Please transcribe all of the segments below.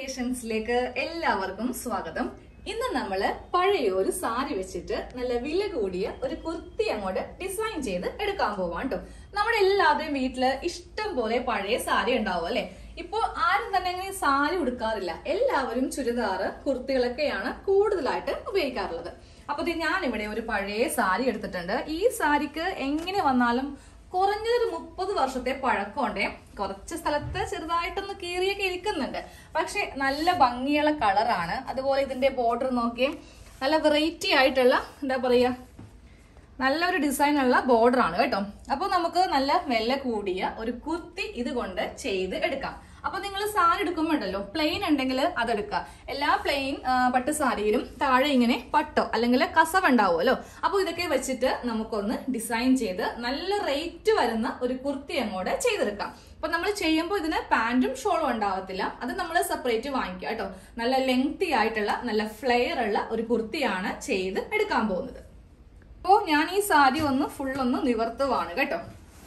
ക്രിയേഷൻസിലേക്ക് എല്ലാവർക്കും സ്വാഗതം ഇന്ന് നമ്മള് പഴയ ഒരു സാരി വെച്ചിട്ട് നല്ല വില കൂടിയ ഒരു കുർത്തി അങ്ങോട്ട് ഡിസൈൻ ചെയ്ത് എടുക്കാൻ പോവാം കേട്ടോ നമ്മുടെ എല്ലാവരുടെയും വീട്ടില് ഇഷ്ടം പോലെ പഴയ സാരി ഉണ്ടാവും അല്ലെ ഇപ്പൊ ആരും തന്നെ അങ്ങനെ സാരി ഉടുക്കാറില്ല എല്ലാവരും ചുരിദാറ് കുർത്തികളൊക്കെയാണ് കൂടുതലായിട്ട് ഉപയോഗിക്കാറുള്ളത് അപ്പൊ ഇത് ഞാൻ ഇവിടെ ഒരു പഴയ സാരി എടുത്തിട്ടുണ്ട് ഈ സാരിക്ക് എങ്ങനെ വന്നാലും കുറഞ്ഞതൊരു മുപ്പത് വർഷത്തെ പഴക്കമുണ്ടേ കുറച്ച് സ്ഥലത്ത് ചെറുതായിട്ടൊന്ന് കീറിയൊക്കെ ഇരിക്കുന്നുണ്ട് പക്ഷെ നല്ല ഭംഗിയുള്ള കളറാണ് അതുപോലെ ഇതിന്റെ ബോർഡർ നോക്കിയേ നല്ല വെറൈറ്റി ആയിട്ടുള്ള എന്താ പറയാ നല്ലൊരു ഡിസൈനുള്ള ബോർഡർ ആണ് കേട്ടോ അപ്പൊ നമുക്ക് നല്ല വില കൂടിയ ഒരു കുർത്തി ഇത് കൊണ്ട് ചെയ്ത് എടുക്കാം അപ്പൊ നിങ്ങൾ സാരി എടുക്കുമ്പോണ്ടല്ലോ പ്ലെയിൻ ഉണ്ടെങ്കിൽ അതെടുക്കുക എല്ലാ പ്ലെയിൻ പട്ട് സാരിയിലും താഴെ ഇങ്ങനെ പട്ടോ അല്ലെങ്കിൽ കസവ് ഉണ്ടാവുമല്ലോ അപ്പൊ ഇതൊക്കെ വെച്ചിട്ട് നമുക്കൊന്ന് ഡിസൈൻ ചെയ്ത് നല്ല റേറ്റ് വരുന്ന ഒരു കുർത്തി അങ്ങോട്ട് ചെയ്തെടുക്കാം അപ്പൊ നമ്മൾ ചെയ്യുമ്പോൾ ഇതിന് പാന്റും ഷോളും ഉണ്ടാവത്തില്ല അത് നമ്മൾ സെപ്പറേറ്റ് വാങ്ങിക്കുക കേട്ടോ നല്ല ലെങ്തി ആയിട്ടുള്ള നല്ല ഫ്ലെയർ ഉള്ള ഒരു കുർത്തിയാണ് ചെയ്ത് എടുക്കാൻ പോകുന്നത് അപ്പോ ഞാൻ ഈ സാരി ഒന്ന് ഫുൾ ഒന്ന് നിവർത്തുവാണ് കേട്ടോ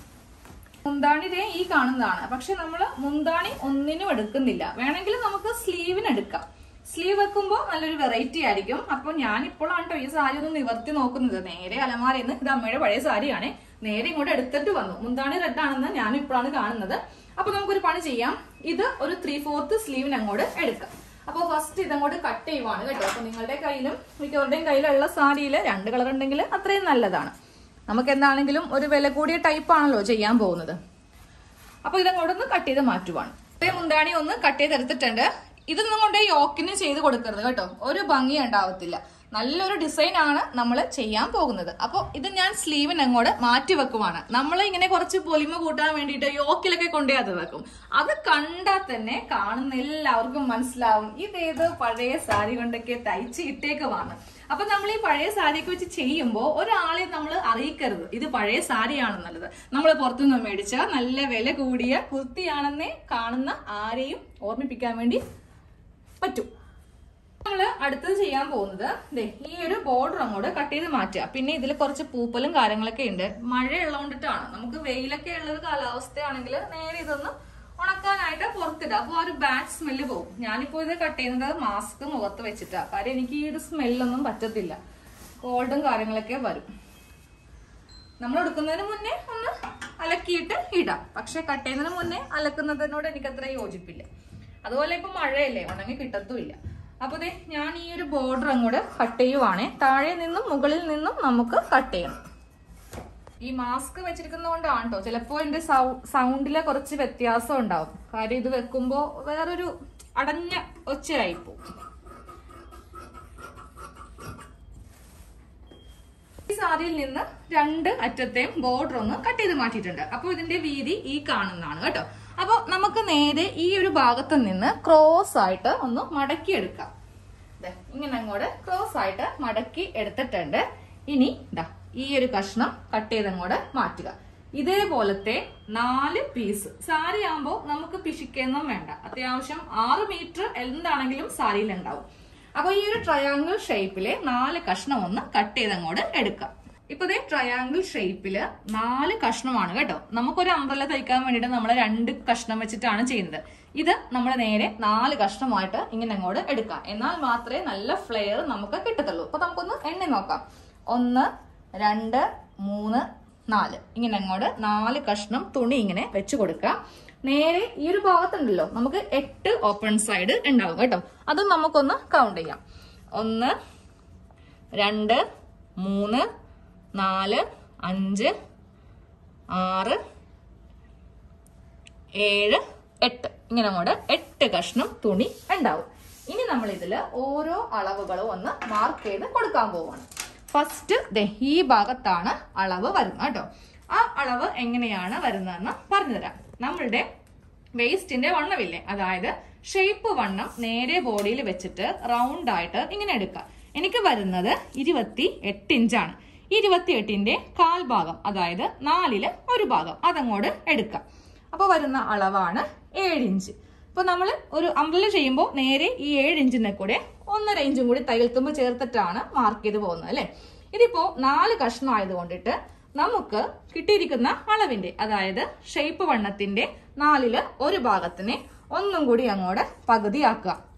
മുന്താണി ദേ ഈ കാണുന്നതാണ് പക്ഷെ നമ്മൾ മുന്താണി ഒന്നിനും എടുക്കുന്നില്ല വേണമെങ്കിൽ നമുക്ക് സ്ലീവിന് എടുക്കാം സ്ലീവ് വെക്കുമ്പോൾ നല്ലൊരു വെറൈറ്റി ആയിരിക്കും അപ്പൊ ഞാൻ ഇപ്പോഴാണ് കേട്ടോ ഈ സാരി ഒന്ന് നിവർത്തി നോക്കുന്നത് നേരെ അലമാരയിൽ നിന്ന് ഇത് അമ്മയുടെ പഴയ സാരിയാണ് നേരെ ഇങ്ങോട്ട് എടുത്തിട്ട് വന്നു മുന്താണി റെഡ് ആണെന്ന് ഞാൻ ഇപ്പോഴാണ് കാണുന്നത് അപ്പൊ നമുക്കൊരു പണി ചെയ്യാം ഇത് ഒരു ത്രീ ഫോർത്ത് സ്ലീവിന് അങ്ങോട്ട് എടുക്കാം അപ്പൊ ഫസ്റ്റ് ഇതങ്ങോട്ട് കട്ട് ചെയ്യുവാണ് കേട്ടോ അപ്പൊ നിങ്ങളുടെ കയ്യിലും മിക്കവരുടെയും കയ്യിലുള്ള സാരിയിൽ രണ്ട് കളർ ഉണ്ടെങ്കിൽ അത്രയും നല്ലതാണ് നമുക്ക് എന്താണെങ്കിലും ഒരു വില കൂടിയ ടൈപ്പ് ആണല്ലോ ചെയ്യാൻ പോകുന്നത് അപ്പൊ ഇതങ്ങോട്ടൊന്ന് കട്ട് ചെയ്ത് മാറ്റുവാണ് ഇതേ മുന്താണി ഒന്ന് കട്ട് ചെയ്തെടുത്തിട്ടുണ്ട് ഇതൊന്നും കൊണ്ട് യോക്കിന് ചെയ്ത് കൊടുക്കരുത് കേട്ടോ ഒരു ഭംഗി ഉണ്ടാവത്തില്ല നല്ലൊരു ഡിസൈൻ ആണ് നമ്മൾ ചെയ്യാൻ പോകുന്നത് അപ്പോൾ ഇത് ഞാൻ സ്ലീവിന് അങ്ങോട്ട് മാറ്റി വെക്കുവാണ് നമ്മൾ ഇങ്ങനെ കുറച്ച് പൊലിമ കൂട്ടാൻ വേണ്ടിയിട്ട് യോക്കിലൊക്കെ കൊണ്ടേ അത് വെക്കും അത് കണ്ടാൽ തന്നെ കാണുന്ന എല്ലാവർക്കും മനസ്സിലാവും ഇതേത് പഴയ സാരി കൊണ്ടൊക്കെ തയ്ച്ച് ഇട്ടേക്കുവാണ് അപ്പൊ നമ്മൾ ഈ പഴയ സാരിയൊക്കെ വെച്ച് ചെയ്യുമ്പോൾ ഒരാളെ നമ്മൾ അറിയിക്കരുത് ഇത് പഴയ സാരിയാണെന്നുള്ളത് നമ്മൾ പുറത്തുനിന്ന് മേടിച്ച നല്ല വില കൂടിയ കുർത്തിയാണെന്നേ കാണുന്ന ആരെയും ഓർമ്മിപ്പിക്കാൻ വേണ്ടി പറ്റും നമ്മള് അടുത്തത് ചെയ്യാൻ പോകുന്നത് ദേ ഈ ഒരു ബോർഡർ അങ്ങോട്ട് കട്ട് ചെയ്ത് മാറ്റുക പിന്നെ ഇതിൽ കുറച്ച് പൂപ്പലും കാര്യങ്ങളൊക്കെ ഉണ്ട് മഴ ഉള്ളതുകൊണ്ടിട്ടാണ് നമുക്ക് വെയിലൊക്കെ ഉള്ള ഒരു കാലാവസ്ഥയാണെങ്കിൽ നേരെ ഇതൊന്ന് ഉണക്കാനായിട്ട് പുറത്തിടുക അപ്പോൾ ആ ഒരു ബാഡ് സ്മെല്ല് പോകും ഞാനിപ്പോ ഇത് കട്ട് ചെയ്യുന്നത് മാസ്ക് മുഖത്ത് വെച്ചിട്ടാ കാര്യം എനിക്ക് ഈ ഒരു സ്മെല്ലൊന്നും പറ്റത്തില്ല കോൾഡും കാര്യങ്ങളൊക്കെ വരും നമ്മൾ എടുക്കുന്നതിന് മുന്നേ ഒന്ന് അലക്കിയിട്ട് ഇടാം പക്ഷെ കട്ട് ചെയ്യുന്നതിന് മുന്നേ അലക്കുന്നതിനോട് എനിക്ക് അത്ര യോജിപ്പില്ല അതുപോലെ ഇപ്പൊ മഴയല്ലേ ഉണങ്ങി കിട്ടത്തുമില്ല അപ്പൊ ദേ ഞാൻ ഈ ഒരു ബോർഡർ അങ്ങോട്ട് കട്ട് ചെയ്യുവാണേ താഴെ നിന്നും മുകളിൽ നിന്നും നമുക്ക് കട്ട് ചെയ്യണം ഈ മാസ്ക് വെച്ചിരിക്കുന്നതുകൊണ്ടാണ് കേട്ടോ ചിലപ്പോ എന്റെ സൗണ്ടിലെ കുറച്ച് വ്യത്യാസം ഉണ്ടാവും കാര്യം ഇത് വെക്കുമ്പോ വേറൊരു അടഞ്ഞ ഒച്ചയായിപ്പോ ഈ സാരിയിൽ നിന്ന് രണ്ട് അറ്റത്തെയും ബോർഡർ ഒന്ന് കട്ട് ചെയ്ത് മാറ്റിയിട്ടുണ്ട് അപ്പോൾ ഇതിന്റെ വീതി ഈ കാണുന്നതാണ് കേട്ടോ അപ്പോൾ നമുക്ക് നേരെ ഈ ഒരു ഭാഗത്ത് നിന്ന് ക്രോസ് ആയിട്ട് ഒന്ന് മടക്കി എടുക്കാം ദേ, ഇങ്ങനെ അങ്ങോട്ട് ക്രോസ് ആയിട്ട് മടക്കി എടുത്തിട്ടുണ്ട് ഇനി ഇതാ ഈ ഒരു കഷ്ണം കട്ട് ചെയ്ത് അങ്ങോട്ട് മാറ്റുക ഇതേപോലത്തെ നാല് പീസ് സാരി ആകുമ്പോൾ നമുക്ക് പിശിക്കൊന്നും വേണ്ട അത്യാവശ്യം ആറ് മീറ്റർ എന്താണെങ്കിലും സാരിയിൽ ഉണ്ടാവും അപ്പൊ ഈ ഒരു ട്രയാങ്കിൾ ഷേപ്പില് നാല് കഷ്ണം ഒന്ന് കട്ട് ചെയ്ത് അങ്ങോട്ട് എടുക്കാം ഇപ്പൊ ഇതേ ട്രയാങ്കിൾ ഷേപ്പില് നാല് കഷ്ണമാണ് കേട്ടോ നമുക്കൊരു അമ്പല തയ്ക്കാൻ വേണ്ടിയിട്ട് നമ്മൾ രണ്ട് കഷ്ണം വെച്ചിട്ടാണ് ചെയ്യുന്നത് ഇത് നമ്മൾ നേരെ നാല് കഷ്ണമായിട്ട് ഇങ്ങനെ അങ്ങോട്ട് എടുക്കാം എന്നാൽ മാത്രമേ നല്ല ഫ്ലെയർ നമുക്ക് കിട്ടത്തുള്ളൂ അപ്പൊ നമുക്കൊന്ന് എണ്ണി നോക്കാം ഒന്ന് രണ്ട് മൂന്ന് നാല് ഇങ്ങനെ അങ്ങോട്ട് നാല് കഷ്ണം തുണി ഇങ്ങനെ വെച്ച് കൊടുക്കാം നേരെ ഈ ഒരു ഭാഗത്തുണ്ടല്ലോ നമുക്ക് എട്ട് ഓപ്പൺ സൈഡ് ഉണ്ടാവും കേട്ടോ അതും നമുക്കൊന്ന് കൗണ്ട് ചെയ്യാം ഒന്ന് രണ്ട് മൂന്ന് നാല് അഞ്ച് ആറ് ഏഴ് എട്ട് ഇങ്ങനെ അങ്ങോട്ട് എട്ട് കഷ്ണം തുണി ഉണ്ടാവും ഇനി നമ്മൾ ഇതിൽ ഓരോ അളവുകളും ഒന്ന് മാർക്ക് ചെയ്ത് കൊടുക്കാൻ പോവാണ് ഫസ്റ്റ് ദേ ഈ ഭാഗത്താണ് അളവ് വരുന്നത് കേട്ടോ ആ അളവ് എങ്ങനെയാണ് വരുന്നതെന്ന് പറഞ്ഞുതരാം നമ്മളുടെ വേസ്റ്റിന്റെ വണ്ണമില്ലേ അതായത് ഷേപ്പ് വണ്ണം നേരെ ബോഡിയിൽ വെച്ചിട്ട് റൗണ്ട് ആയിട്ട് ഇങ്ങനെ എടുക്കാം എനിക്ക് വരുന്നത് ഇരുപത്തി എട്ട് ഇഞ്ചാണ് ഇരുപത്തി എട്ടിന്റെ കാൽ ഭാഗം അതായത് നാലില് ഒരു ഭാഗം അതങ്ങോട്ട് എടുക്കാം അപ്പൊ വരുന്ന അളവാണ് ഏഴ് ഇഞ്ച് ഇപ്പൊ നമ്മൾ ഒരു അമ്പല ചെയ്യുമ്പോൾ നേരെ ഈ ഏഴ് ഇഞ്ചിനെ കൂടെ ഒന്നര ഇഞ്ചും കൂടി തയ്യൽത്തുമ്പ് ചേർത്തിട്ടാണ് മാർക്ക് ചെയ്ത് പോകുന്നത് അല്ലെ ഇതിപ്പോ നാല് കഷ്ണം ആയതുകൊണ്ടിട്ട് നമുക്ക് കിട്ടിയിരിക്കുന്ന അളവിന്റെ അതായത് ഷേപ്പ് വണ്ണത്തിന്റെ നാലില് ഒരു ഭാഗത്തിനെ ഒന്നും കൂടി അങ്ങോട്ട് പകുതിയാക്കുക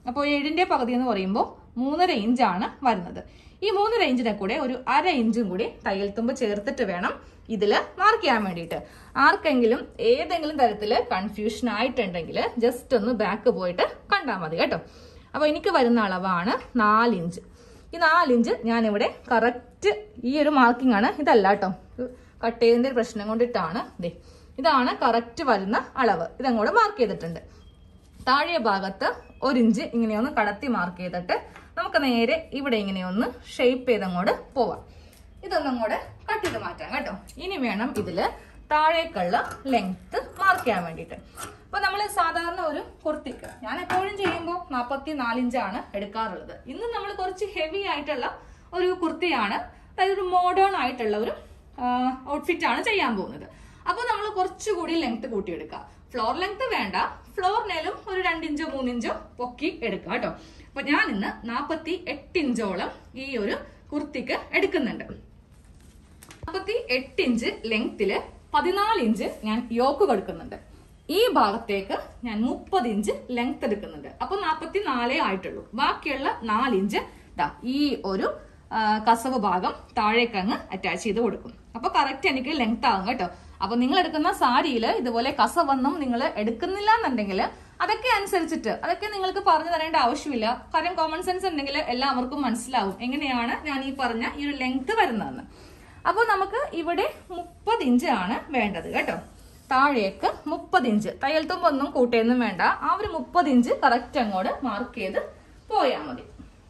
അപ്പോൾ ഏഴിന്റെ പകുതി എന്ന് പറയുമ്പോൾ മൂന്നര ഇഞ്ചാണ് വരുന്നത് ഈ മൂന്നര ഇഞ്ചിനെ കൂടെ ഒരു അര ഇഞ്ചും കൂടി തയ്യൽ തുമ്പ് ചേർത്തിട്ട് വേണം ഇതില് മാർക്ക് ചെയ്യാൻ വേണ്ടിയിട്ട് ആർക്കെങ്കിലും ഏതെങ്കിലും തരത്തില് കൺഫ്യൂഷൻ ആയിട്ടുണ്ടെങ്കിൽ ജസ്റ്റ് ഒന്ന് ബാക്ക് പോയിട്ട് കണ്ടാൽ മതി കേട്ടോ അപ്പൊ എനിക്ക് വരുന്ന അളവാണ് നാലിഞ്ച് ഈ നാലിഞ്ച് ഞാനിവിടെ കറക്റ്റ് ഈ ഒരു മാർക്കിംഗ് ആണ് ഇതല്ല കേട്ടോ കട്ട് ചെയ്തതിന്റെ ഒരു പ്രശ്നം കൊണ്ടിട്ടാണ് ദേ ഇതാണ് കറക്റ്റ് വരുന്ന അളവ് ഇതങ്ങോട്ട് മാർക്ക് ചെയ്തിട്ടുണ്ട് താഴെ ഭാഗത്ത് ഒരു ഇഞ്ച് ഇങ്ങനെ ഒന്ന് കടത്തി മാർക്ക് ചെയ്തിട്ട് നമുക്ക് നേരെ ഇവിടെ ഇങ്ങനെ ഒന്ന് ഷേപ്പ് ചെയ്തങ്ങോട്ട് പോവാം ഇതൊന്നും കൂടെ കട്ട് ചെയ്ത് മാറ്റാം കേട്ടോ ഇനി വേണം ഇതില് താഴേക്കുള്ള ലെങ്ത് മാർക്ക് ചെയ്യാൻ വേണ്ടിയിട്ട് അപ്പൊ നമ്മൾ സാധാരണ ഒരു കുർത്തിക്ക് ഞാൻ എപ്പോഴും ചെയ്യുമ്പോൾ നാൽപ്പത്തി നാലിഞ്ചാണ് എടുക്കാറുള്ളത് ഇന്ന് നമ്മൾ കുറച്ച് ഹെവി ആയിട്ടുള്ള ഒരു കുർത്തിയാണ് അതായത് ഒരു മോഡേൺ ആയിട്ടുള്ള ഒരു ഔട്ട്ഫിറ്റ് ആണ് ചെയ്യാൻ പോകുന്നത് അപ്പൊ നമ്മൾ കുറച്ചുകൂടി ലെങ്ത് കൂട്ടിയെടുക്കുക ഫ്ലോർ ലെങ്ത് വേണ്ട ഫ്ലോറിനേലും ഒരു രണ്ടിഞ്ചോ മൂന്നിഞ്ചോ പൊക്കി എടുക്കുക കേട്ടോ അപ്പൊ ഞാൻ ഇന്ന് നാപ്പത്തി എട്ട് ഇഞ്ചോളം ഈ ഒരു കുർത്തിക്ക് എടുക്കുന്നുണ്ട് നാൽപ്പത്തി എട്ട് ഇഞ്ച് ലെങ്തില് പതിനാല് ഇഞ്ച് ഞാൻ യോക്ക് കൊടുക്കുന്നുണ്ട് ഈ ഭാഗത്തേക്ക് ഞാൻ മുപ്പത് ഇഞ്ച് ലെങ്ത് എടുക്കുന്നുണ്ട് അപ്പൊ നാൽപ്പത്തി നാലേ ആയിട്ടുള്ളൂ ബാക്കിയുള്ള നാലിഞ്ച് ദാ ഈ ഒരു ആ, കസവ് ഭാഗം താഴേക്ക് അങ്ങ് അറ്റാച്ച് ചെയ്ത് കൊടുക്കും അപ്പൊ കറക്റ്റ് എനിക്ക് ലെങ്ത് ആകും കേട്ടോ അപ്പൊ നിങ്ങൾ എടുക്കുന്ന സാരിയിൽ ഇതുപോലെ കസവൊന്നും നിങ്ങൾ എടുക്കുന്നില്ല എന്നുണ്ടെങ്കിൽ അതൊക്കെ അനുസരിച്ചിട്ട് അതൊക്കെ നിങ്ങൾക്ക് പറഞ്ഞു തരേണ്ട ആവശ്യമില്ല കാര്യം കോമൺ സെൻസ് ഉണ്ടെങ്കിൽ എല്ലാവർക്കും മനസ്സിലാവും എങ്ങനെയാണ് ഞാൻ ഈ പറഞ്ഞ ഈ ഒരു ലെങ്ത് വരുന്നതെന്ന് അപ്പോൾ നമുക്ക് ഇവിടെ മുപ്പത് ഇഞ്ച് ആണ് വേണ്ടത് കേട്ടോ താഴേക്ക് മുപ്പത് ഇഞ്ച് തയ്യൽ തുമ്പൊന്നും കൂട്ടിയൊന്നും വേണ്ട ആ ഒരു മുപ്പത് ഇഞ്ച് കറക്റ്റ് അങ്ങോട്ട് മാർക്ക് ചെയ്ത് പോയാൽ മതി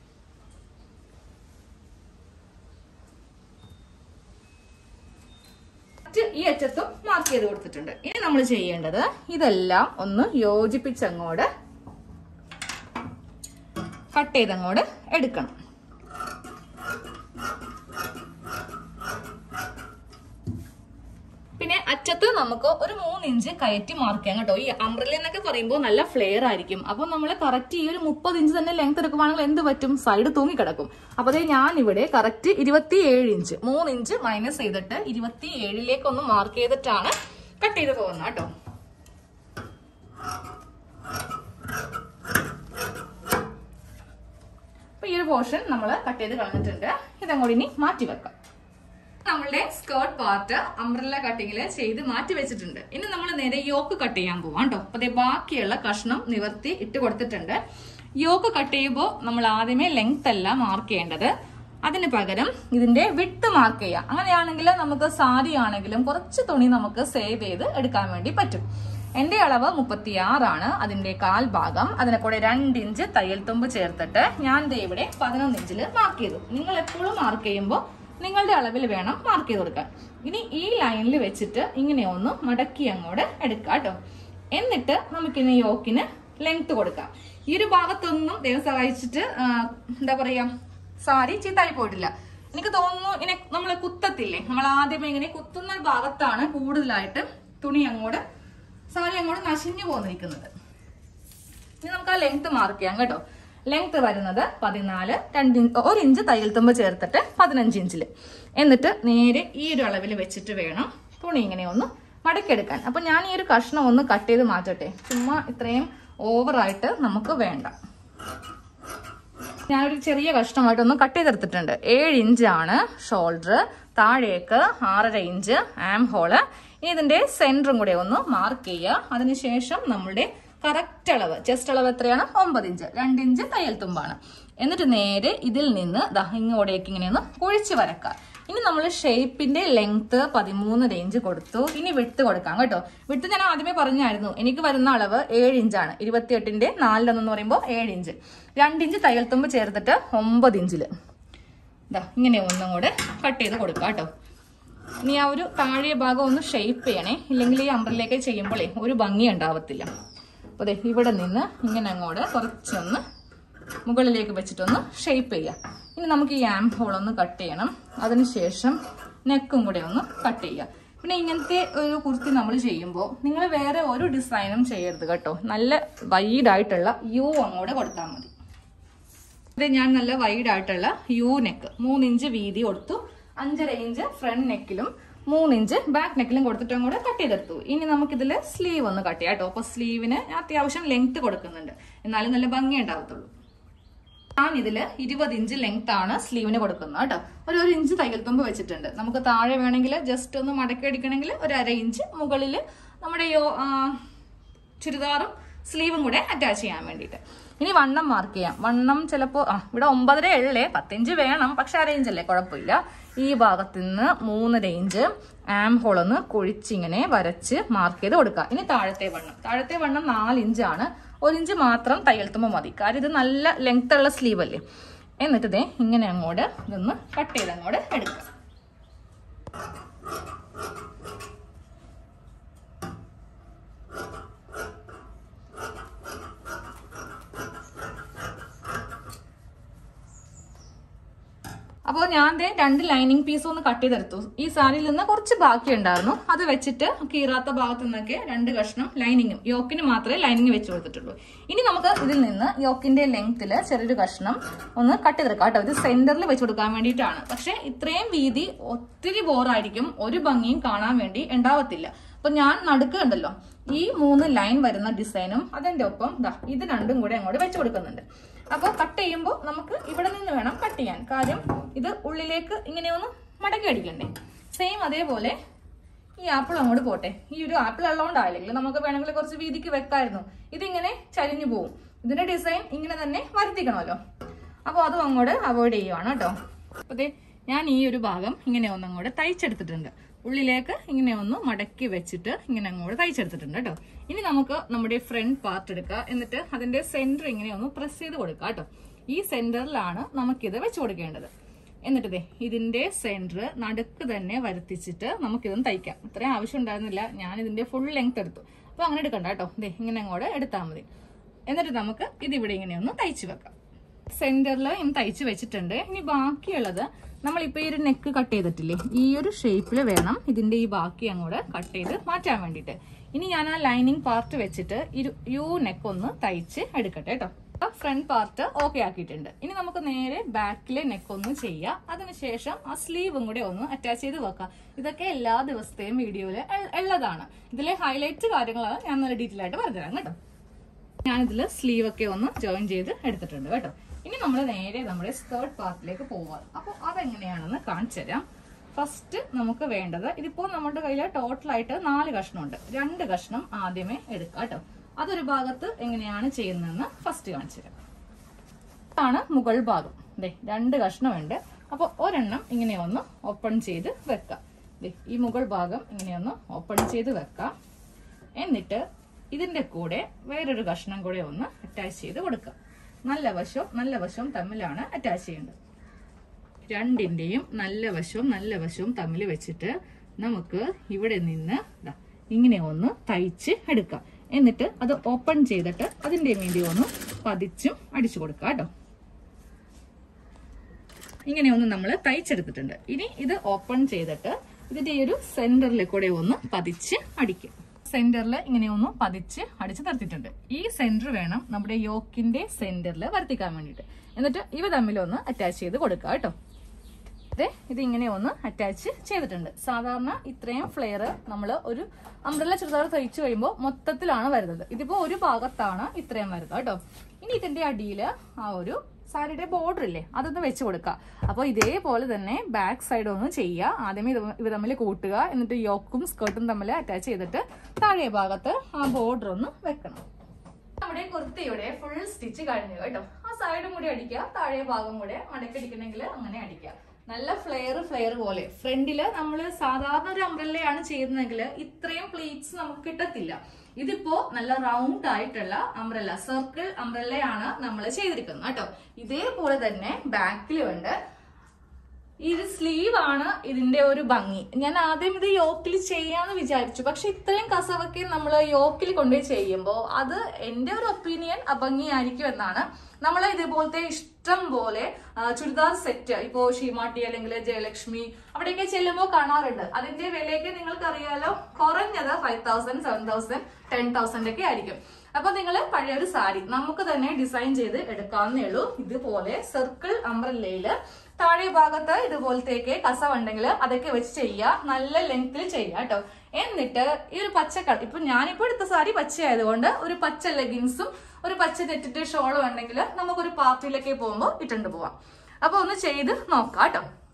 കറക്റ്റ് ഈ അറ്റത്തും മാർക്ക് ചെയ്ത് കൊടുത്തിട്ടുണ്ട് ഇനി നമ്മൾ ചെയ്യേണ്ടത് ഇതെല്ലാം ഒന്ന് യോജിപ്പിച്ചങ്ങോട്ട് കട്ട് ചെയ്തങ്ങോട്ട് എടുക്കണം പിന്നെ അറ്റത്ത് നമുക്ക് ഒരു മൂന്ന് ഇഞ്ച് കയറ്റി മാർക്ക് ചെയ്യാം കേട്ടോ ഈ അംബ്രല എന്നൊക്കെ പറയുമ്പോൾ നല്ല ഫ്ലെയർ ആയിരിക്കും അപ്പൊ നമ്മൾ കറക്റ്റ് ഈ ഒരു മുപ്പത് ഇഞ്ച് തന്നെ ലെങ്ത് എടുക്കുവാണെങ്കിൽ എന്ത് പറ്റും സൈഡ് തൂങ്ങി കിടക്കും അപ്പൊ അതേ ഞാൻ ഇവിടെ കറക്റ്റ് ഇരുപത്തി ഏഴ് ഇഞ്ച് മൂന്ന് ഇഞ്ച് മൈനസ് ചെയ്തിട്ട് ഇരുപത്തി ഏഴിലേക്ക് ഒന്ന് മാർക്ക് ചെയ്തിട്ടാണ് കട്ട് ചെയ്ത് പോകുന്നത് കേട്ടോ അപ്പൊ ഈ ഒരു പോർഷൻ നമ്മൾ കട്ട് ചെയ്ത് കളഞ്ഞിട്ടുണ്ട് ഇതങ്ങോട്ട് ഇനി മാറ്റി വെക്കാം നമ്മളുടെ സ്കേർട്ട് പാർട്ട് അംബ്രല്ല കട്ടിങ്ങിൽ ചെയ്ത് മാറ്റി വെച്ചിട്ടുണ്ട് ഇനി നമ്മൾ നേരെ യോക്ക് കട്ട് ചെയ്യാൻ പോവാം കേട്ടോ അപ്പൊ ദേ ബാക്കിയുള്ള കഷ്ണം നിവർത്തി ഇട്ട് കൊടുത്തിട്ടുണ്ട് യോക്ക് കട്ട് ചെയ്യുമ്പോൾ നമ്മൾ ആദ്യമേ ലെങ്ത് അല്ല മാർക്ക് ചെയ്യേണ്ടത് അതിന് പകരം ഇതിന്റെ വിട്ട് മാർക്ക് ചെയ്യാം അങ്ങനെയാണെങ്കിൽ നമുക്ക് സാരി ആണെങ്കിലും കുറച്ച് തുണി നമുക്ക് സേവ് ചെയ്ത് എടുക്കാൻ വേണ്ടി പറ്റും എന്റെ അളവ് മുപ്പത്തിയാറാണ് അതിന്റെ കാൽ ഭാഗം അതിനെ കൂടെ രണ്ട് ഇഞ്ച് തയ്യൽ തുമ്പ് ചേർത്തിട്ട് ഞാൻ ദേ ഇവിടെ പതിനൊന്ന് ഇഞ്ചിൽ മാർക്ക് ചെയ്തു നിങ്ങൾ എപ്പോഴും മാർക്ക് ചെയ്യുമ്പോൾ നിങ്ങളുടെ അളവിൽ വേണം മാർക്ക് ചെയ്ത് കൊടുക്കാൻ ഇനി ഈ ലൈനിൽ വെച്ചിട്ട് ഇങ്ങനെ ഒന്ന് മടക്കി അങ്ങോട്ട് എടുക്കുക കേട്ടോ എന്നിട്ട് നമുക്കിനി യോക്കിന് ലെങ്ത് കൊടുക്കാം ഈ ഒരു ഭാഗത്തൊന്നും ദൈവം സഹായിച്ചിട്ട് ആ, എന്താ പറയാ സാരി ചീത്തായി പോയിട്ടില്ല എനിക്ക് തോന്നുന്നു ഇങ്ങനെ നമ്മൾ കുത്തത്തില്ലേ നമ്മൾ ആദ്യമേ ഇങ്ങനെ കുത്തുന്ന ഭാഗത്താണ് കൂടുതലായിട്ട് തുണി അങ്ങോട്ട് സാരി അങ്ങോട്ട് നശിഞ്ഞു പോന്നിരിക്കുന്നത് ഇനി നമുക്ക് ആ ലെങ്ത് മാർക്ക് ചെയ്യാം കേട്ടോ ലെങ്ത് വരുന്നത് പതിനാല് രണ്ട് ഇഞ്ച് ഒരു ഇഞ്ച് തയ്യൽ തുമ്പ് ചേർത്തിട്ട് പതിനഞ്ച് ഇഞ്ചിൽ എന്നിട്ട് നേരെ ഈ ഒരു അളവിൽ വെച്ചിട്ട് വേണം തുണി ഇങ്ങനെ ഒന്ന് മടക്കിയെടുക്കാൻ അപ്പൊ ഞാൻ ഈ ഒരു കഷ്ണം ഒന്ന് കട്ട് ചെയ്ത് മാറ്റട്ടെ ചുമ്മാ ഇത്രയും ഓവറായിട്ട് നമുക്ക് വേണ്ട ഞാനൊരു ചെറിയ കഷ്ണമായിട്ടൊന്ന് കട്ട് ചെയ്തെടുത്തിട്ടുണ്ട് ഏഴ് ഇഞ്ചാണ് ഷോൾഡർ താഴേക്ക് ആറര ഇഞ്ച് ആം ഹോള് ഇനി ഇതിന്റെ സെന്ററും കൂടെ ഒന്ന് മാർക്ക് ചെയ്യുക അതിനുശേഷം നമ്മളുടെ കറക്റ്റ് അളവ് ചെസ്റ്റ് അളവ് എത്രയാണ് ഒമ്പത് ഇഞ്ച് രണ്ട് ഇഞ്ച് തയ്യൽ തുമ്പാണ് എന്നിട്ട് നേരെ ഇതിൽ നിന്ന് ദാ ഇങ്ങോട്ടേക്ക് ഇങ്ങനെ ഒന്ന് കുഴിച്ച് വരക്കുക ഇനി നമ്മൾ ഷേപ്പിന്റെ ലെങ്ത് പതിമൂന്ന് റേഞ്ച് കൊടുത്തു ഇനി വിട്ട് കൊടുക്കാം കേട്ടോ വിട്ട് ഞാൻ ആദ്യമേ പറഞ്ഞായിരുന്നു എനിക്ക് വരുന്ന അളവ് ഏഴ് ഇഞ്ചാണ് ഇരുപത്തിയെട്ടിന്റെ നാലിലൊന്നെന്ന് പറയുമ്പോൾ ഏഴ് ഇഞ്ച് രണ്ട് ഇഞ്ച് തയ്യൽ തുമ്പ് ചേർത്തിട്ട് ഒമ്പത് ഇഞ്ചില് ഇതാ ഇങ്ങനെ ഒന്നും കൂടെ കട്ട് ചെയ്ത് കൊടുക്കാം കേട്ടോ ഇനി ആ ഒരു താഴെ ഭാഗം ഒന്ന് ഷേപ്പ് ചെയ്യണേ ഇല്ലെങ്കിൽ ഈ അമ്പറിലേക്ക് ചെയ്യുമ്പോഴേ ഒരു ഭംഗി ഉണ്ടാവത്തില്ല അപ്പോൾ ദേ ഇവിടെ നിന്ന് ഇങ്ങനെ അങ്ങോട്ട് കുറച്ചൊന്ന് മുകളിലേക്ക് വെച്ചിട്ടൊന്ന് ഷേപ്പ് ചെയ്യാം ഇനി നമുക്ക് ഈ ആം ഹോൾ ഒന്ന് കട്ട് ചെയ്യണം അതിനുശേഷം നെക്കും കൂടെ ഒന്ന് കട്ട് ചെയ്യാം പിന്നെ ഇങ്ങനത്തെ ഒരു കുർത്തി നമ്മൾ ചെയ്യുമ്പോൾ നിങ്ങൾ വേറെ ഒരു ഡിസൈനും ചെയ്യരുത് കേട്ടോ നല്ല വൈഡായിട്ടുള്ള യു അങ്ങോട്ട് കൊടുത്താൽ മതി ഇത് ഞാൻ നല്ല വൈഡ് ആയിട്ടുള്ള യു നെക്ക് മൂന്നിഞ്ച് വീതി കൊടുത്തു അഞ്ചര ഇഞ്ച് ഫ്രണ്ട് നെക്കിലും മൂന്നിഞ്ച് ബാക്ക് നെക്കിലും കൊടുത്തിട്ടും കൂടെ കട്ട് ചെയ്തെടുത്തു ഇനി നമുക്കിതിൽ സ്ലീവ് ഒന്ന് കട്ട് ചെയ്യാം കേട്ടോ അപ്പൊ സ്ലീവിന് അത്യാവശ്യം ലെങ്ത് കൊടുക്കുന്നുണ്ട് എന്നാലും നല്ല ഭംഗി ഉണ്ടാവത്തുള്ളൂ ഞാൻ ഇതില് ഇരുപത് ഇഞ്ച് ലെങ്ത് ആണ് സ്ലീവിന് കൊടുക്കുന്നത് കേട്ടോ ഒരു ഒരു ഇഞ്ച് തയ്യൽ തുമ്പ് വെച്ചിട്ടുണ്ട് നമുക്ക് താഴെ വേണമെങ്കിൽ ജസ്റ്റ് ഒന്ന് മടക്കി അടിക്കണമെങ്കിൽ ഒരു അര ഇഞ്ച് മുകളിൽ നമ്മുടെ യോ ആ, ചുരിദാറും സ്ലീവും കൂടെ അറ്റാച്ച് ചെയ്യാൻ വേണ്ടിയിട്ട് ഇനി വണ്ണം മാർക്ക് ചെയ്യാം വണ്ണം ചിലപ്പോൾ ആ ഇവിടെ ഒമ്പതര ഉള്ളേ പത്തിഞ്ച് വേണം പക്ഷെ അര ഇഞ്ചല്ലേ കുഴപ്പമില്ല ഈ ഭാഗത്ത് നിന്ന് മൂന്നര ഇഞ്ച് ആം ഹോൾ ഒന്ന് കുഴിച്ചിങ്ങനെ വരച്ച് മാർക്ക് ചെയ്ത് കൊടുക്കുക ഇനി താഴത്തെ വണ്ണം താഴത്തെ വണ്ണം നാല് ഇഞ്ചാണ് ഒരു ഇഞ്ച് മാത്രം തയ്യൽത്തുമ്പോൾ മതി കാര്യം ഇത് നല്ല ലെങ്ത് ഉള്ള സ്ലീവ് അല്ലേ എന്നിട്ട് ഇതേ ഇങ്ങനെ അങ്ങോട്ട് ഇതൊന്ന് കട്ട് ചെയ്ത് അങ്ങോട്ട് എടുക്കുക അപ്പോൾ ഞാൻ ദേ രണ്ട് ലൈനിങ് പീസ് ഒന്ന് കട്ട് ചെയ്തെടുത്തു ഈ സാരിയിൽ നിന്ന് കുറച്ച് ബാക്കി ഉണ്ടായിരുന്നു അത് വെച്ചിട്ട് കീറാത്ത ഭാഗത്തു നിന്നൊക്കെ രണ്ട് കഷ്ണം ലൈനിങ്ങും യോക്കിന് മാത്രമേ ലൈനിങ് വെച്ച് കൊടുത്തിട്ടുള്ളൂ ഇനി നമുക്ക് ഇതിൽ നിന്ന് യോക്കിന്റെ ലെങ്ത്തിൽ ചെറിയൊരു കഷ്ണം ഒന്ന് കട്ട് ചെയ്തെടുക്കാം കേട്ടോ ഇത് സെന്ററിൽ വെച്ച് കൊടുക്കാൻ വേണ്ടിയിട്ടാണ് പക്ഷെ ഇത്രയും വീതി ഒത്തിരി ബോറായിരിക്കും ഒരു ഭംഗിയും കാണാൻ വേണ്ടി ഉണ്ടാവത്തില്ല അപ്പൊ ഞാൻ നടുക്ക് ഉണ്ടല്ലോ ഈ മൂന്ന് ലൈൻ വരുന്ന ഡിസൈനും അതിന്റെ ഒപ്പം ദാ ഇത് രണ്ടും കൂടെ അങ്ങോട്ട് വെച്ച് കൊടുക്കുന്നുണ്ട് അപ്പോൾ കട്ട് ചെയ്യുമ്പോൾ നമുക്ക് ഇവിടെ നിന്ന് വേണം കട്ട് ചെയ്യാൻ കാര്യം ഇത് ഉള്ളിലേക്ക് ഇങ്ങനെ ഒന്ന് മടക്കി അടിക്കണ്ടേ സെയിം അതേപോലെ ഈ ആപ്പിൾ അങ്ങോട്ട് പോട്ടെ ഈ ഒരു ആപ്പിൾ ഉള്ളതുകൊണ്ടായില്ലെങ്കിൽ നമുക്ക് വേണമെങ്കിൽ കുറച്ച് വീതിക്ക് വെക്കായിരുന്നു ഇതിങ്ങനെ ചരിഞ്ഞു പോവും ഇതിന്റെ ഡിസൈൻ ഇങ്ങനെ തന്നെ വരുത്തിക്കണമല്ലോ അപ്പോൾ അതും അങ്ങോട്ട് അവോയ്ഡ് ചെയ്യുവാണ് കേട്ടോ അപ്പോൾ ദേ ഞാൻ ഈ ഒരു ഭാഗം ഇങ്ങനെ ഒന്ന് അങ്ങോട്ട് തയ്ച്ചെടുത്തിട്ടുണ്ട് ഉള്ളിലേക്ക് ഇങ്ങനെ ഒന്ന് മടക്കി വെച്ചിട്ട് ഇങ്ങനെ അങ്ങോട്ട് തയ്ച്ചെടുത്തിട്ടുണ്ട് കേട്ടോ ഇനി നമുക്ക് നമ്മുടെ ഫ്രണ്ട് പാർട്ട് എടുക്കുക എന്നിട്ട് അതിന്റെ സെന്റർ ഇങ്ങനെ ഒന്ന് പ്രസ് ചെയ്ത് കൊടുക്കുക കേട്ടോ ഈ സെന്ററിലാണ് നമുക്കിത് വെച്ച് കൊടുക്കേണ്ടത് എന്നിട്ട് ദേ ഇതിന്റെ സെന്റർ നടുക്ക് തന്നെ വരുത്തിച്ചിട്ട് നമുക്കിതൊന്ന് തയ്ക്കാം ഇത്രയും ആവശ്യം ഉണ്ടായിരുന്നില്ല ഞാൻ ഇതിന്റെ ഫുൾ ലെങ്ത് എടുത്തു അപ്പൊ അങ്ങനെ എടുക്കണ്ട കേട്ടോ ദേ ഇങ്ങനെ അങ്ങോട്ട് എടുത്താൽ മതി എന്നിട്ട് നമുക്ക് ഇതിവിടെ ഇങ്ങനെ ഒന്ന് തയ്ച്ചു വെക്കാം സെന്ററിൽ ഇനി തയ്ച്ച് വെച്ചിട്ടുണ്ട് ഇനി ബാക്കിയുള്ളത് നമ്മളിപ്പോ ഈ ഒരു നെക്ക് കട്ട് ചെയ്തിട്ടില്ലേ ഈ ഒരു ഷേപ്പിൽ വേണം ഇതിന്റെ ഈ ബാക്കി അങ്ങോട്ട് കട്ട് ചെയ്ത് മാറ്റാൻ വേണ്ടിയിട്ട് ഇനി ഞാൻ ആ ലൈനിങ് പാർട്ട് വെച്ചിട്ട് ഇരു യു നെക്ക് ഒന്ന് തയ്ച്ച് എടുക്കട്ടെ കേട്ടോ ഫ്രണ്ട് പാർട്ട് ഓക്കെ ആക്കിയിട്ടുണ്ട് ഇനി നമുക്ക് നേരെ ബാക്കിലെ നെക്ക് ഒന്ന് ചെയ്യാം അതിനുശേഷം ആ സ്ലീവും കൂടെ ഒന്ന് അറ്റാച്ച് ചെയ്ത് വെക്കാം ഇതൊക്കെ എല്ലാ ദിവസത്തെയും വീഡിയോയിൽ ഉള്ളതാണ് ഇതിലെ ഹൈലൈറ്റ് കാര്യങ്ങളാണ് ഞാൻ നല്ല ഡീറ്റെയിൽ ആയിട്ട് പറഞ്ഞുതരാം കേട്ടോ ഞാനിതിൽ സ്ലീവ് ഒക്കെ ഒന്ന് ജോയിൻ ചെയ്ത് എടുത്തിട്ടുണ്ട് കേട്ടോ ഇനി നമ്മൾ നേരെ നമ്മുടെ സ്കേർട്ട് പാർട്ടിലേക്ക് പോവാം അപ്പോൾ അതെങ്ങനെയാണെന്ന് കാണിച്ചു തരാം ഫസ്റ്റ് നമുക്ക് വേണ്ടത് ഇതിപ്പോ നമ്മുടെ കയ്യിൽ ടോട്ടലായിട്ട് നാല് കഷ്ണമുണ്ട് രണ്ട് കഷ്ണം ആദ്യമേ എടുക്കാം കേട്ടോ അതൊരു ഭാഗത്ത് എങ്ങനെയാണ് ചെയ്യുന്നതെന്ന് ഫസ്റ്റ് കാണിച്ചു തരാം ഇതാണ് മുകൾ ഭാഗം ദേ രണ്ട് കഷ്ണമുണ്ട് അപ്പോൾ ഒരെണ്ണം ഇങ്ങനെ ഒന്ന് ഓപ്പൺ ചെയ്ത് വെക്കാം ദേ ഈ മുകൾ ഭാഗം ഇങ്ങനെ ഒന്ന് ഓപ്പൺ ചെയ്ത് വെക്കാം എന്നിട്ട് ഇതിന്റെ കൂടെ വേറൊരു കഷ്ണം കൂടെ ഒന്ന് അറ്റാച്ച് ചെയ്ത് കൊടുക്കാം നല്ല വശവും നല്ല വശവും തമ്മിലാണ് അറ്റാച്ച് ചെയ്യേണ്ടത് രണ്ടിന്റെയും നല്ല വശവും നല്ല വശവും തമ്മിൽ വെച്ചിട്ട് നമുക്ക് ഇവിടെ നിന്ന് ദാ ഇങ്ങനെ ഒന്ന് തയ്ച്ച് എടുക്കാം എന്നിട്ട് അത് ഓപ്പൺ ചെയ്തിട്ട് അതിന്റെ വേണ്ടി ഒന്ന് പതിച്ചും അടിച്ചു കൊടുക്കാം കേട്ടോ ഇങ്ങനെ ഒന്ന് നമ്മൾ തയ്ച്ചെടുത്തിട്ടുണ്ട് ഇനി ഇത് ഓപ്പൺ ചെയ്തിട്ട് ഇതിന്റെ ഈ ഒരു സെന്ററിൽ കൂടെ ഒന്ന് പതിച്ച് അടിക്കും സെന്ററിൽ ഇങ്ങനെ ഒന്ന് പതിച്ച് അടിച്ച് നിർത്തിയിട്ടുണ്ട് ഈ സെന്റർ വേണം നമ്മുടെ യോക്കിന്റെ സെന്ററിൽ വർത്തിക്കാൻ വേണ്ടിയിട്ട് എന്നിട്ട് ഇവ തമ്മിലൊന്ന് അറ്റാച്ച് ചെയ്ത് കൊടുക്കുക കേട്ടോ ദേ ഇത് ഇങ്ങനെ ഒന്ന് അറ്റാച്ച് ചെയ്തിട്ടുണ്ട് സാധാരണ ഇത്രയും ഫ്ലെയർ നമ്മൾ ഒരു അംബ്രല്ല ചുരിദാർ തയ്ച്ചു കഴിയുമ്പോൾ മൊത്തത്തിലാണ് വരുന്നത് ഇതിപ്പോ ഒരു ഭാഗത്താണ് ഇത്രയും വരുന്നത് കേട്ടോ ഇനി ഇതിന്റെ അടിയിൽ ആ ഒരു സാരിയുടെ ബോർഡർ ഇല്ലേ അതൊന്ന് വെച്ച് കൊടുക്കുക അപ്പോൾ ഇതേപോലെ തന്നെ ബാക്ക് സൈഡ് ഒന്ന് ചെയ്യുക ആദ്യമേ ഇത് ഇവ തമ്മിൽ കൂട്ടുക എന്നിട്ട് യോക്കും സ്കേർട്ടും തമ്മിൽ അറ്റാച്ച് ചെയ്തിട്ട് താഴെ ഭാഗത്ത് ആ ബോർഡർ ഒന്ന് വെക്കണം നമ്മുടെ കുർത്തിയുടെ ഫുൾ സ്റ്റിച്ച് കഴിഞ്ഞു കേട്ടോ ആ സൈഡും കൂടി അടിക്കുക താഴെ ഭാഗം കൂടെ മടക്കടിക്കണമെങ്കിൽ അങ്ങനെ അടിക്കുക നല്ല ഫ്ലെയർ ഫ്ലെയർ പോലെ ഫ്രണ്ടില് നമ്മൾ സാധാരണ ഒരു അംബ്രല്ലയാണ് ചെയ്യുന്നതെങ്കിൽ ഇത്രയും പ്ലീറ്റ്സ് നമുക്ക് കിട്ടത്തില്ല ഇതിപ്പോ നല്ല റൗണ്ട് ആയിട്ടുള്ള അംബ്രല്ല സർക്കിൾ അംബ്രല്ലയാണ് നമ്മൾ ചെയ്തിരിക്കുന്നത് കേട്ടോ ഇതേപോലെ തന്നെ ബാക്കിലും ഉണ്ട് ഈ ഒരു സ്ലീവ് ആണ് ഇതിന്റെ ഒരു ഭംഗി ഞാൻ ആദ്യം ഇത് യോക്കിൽ ചെയ്യാന്ന് വിചാരിച്ചു പക്ഷെ ഇത്രയും കസവൊക്കെ നമ്മൾ യോക്കിൽ കൊണ്ടുപോയി ചെയ്യുമ്പോൾ അത് എന്റെ ഒരു ഒപ്പീനിയൻ അഭംഗിയായിരിക്കും എന്നാണ് നമ്മൾ ഇതുപോലത്തെ ഇഷ്ടം പോലെ ആ, ചുരിദാർ സെറ്റ് ഇപ്പോ ഷീമാട്ടി അല്ലെങ്കിൽ ജയലക്ഷ്മി അവിടെയൊക്കെ ചെല്ലുമ്പോൾ കാണാറുണ്ട് അതിന്റെ വിലയൊക്കെ നിങ്ങൾക്ക് അറിയാലോ കുറഞ്ഞത് five thousand seven thousand ten thousand ഒക്കെ ആയിരിക്കും അപ്പൊ നിങ്ങൾ പഴയ ഒരു സാരി നമുക്ക് തന്നെ ഡിസൈൻ ചെയ്ത് എടുക്കാവുന്നേ ഉള്ളൂ ഇതുപോലെ സർക്കിൾ അംബ്രല്ലയില് താഴെ ഭാഗത്ത് ഇതുപോലത്തേക്ക് കസവുണ്ടെങ്കിൽ അതൊക്കെ വെച്ച് ചെയ്യുക നല്ല ലെങ്ത്തിൽ ചെയ്യുക കേട്ടോ എന്നിട്ട് ഈ ഒരു പച്ച കളർ ഇപ്പൊ ഞാനിപ്പോ എടുത്ത സാരി പച്ചയായതുകൊണ്ട് ഒരു പച്ച ലെഗിൻസും ഒരു പച്ച നെറ്റിന്റെ ഷോളും ഉണ്ടെങ്കിൽ നമുക്കൊരു പാർട്ടിയിലൊക്കെ പോകുമ്പോൾ ഇട്ടുകൊണ്ട് പോവാം അപ്പൊ ഒന്ന് ചെയ്ത് നോക്കാം കേട്ടോ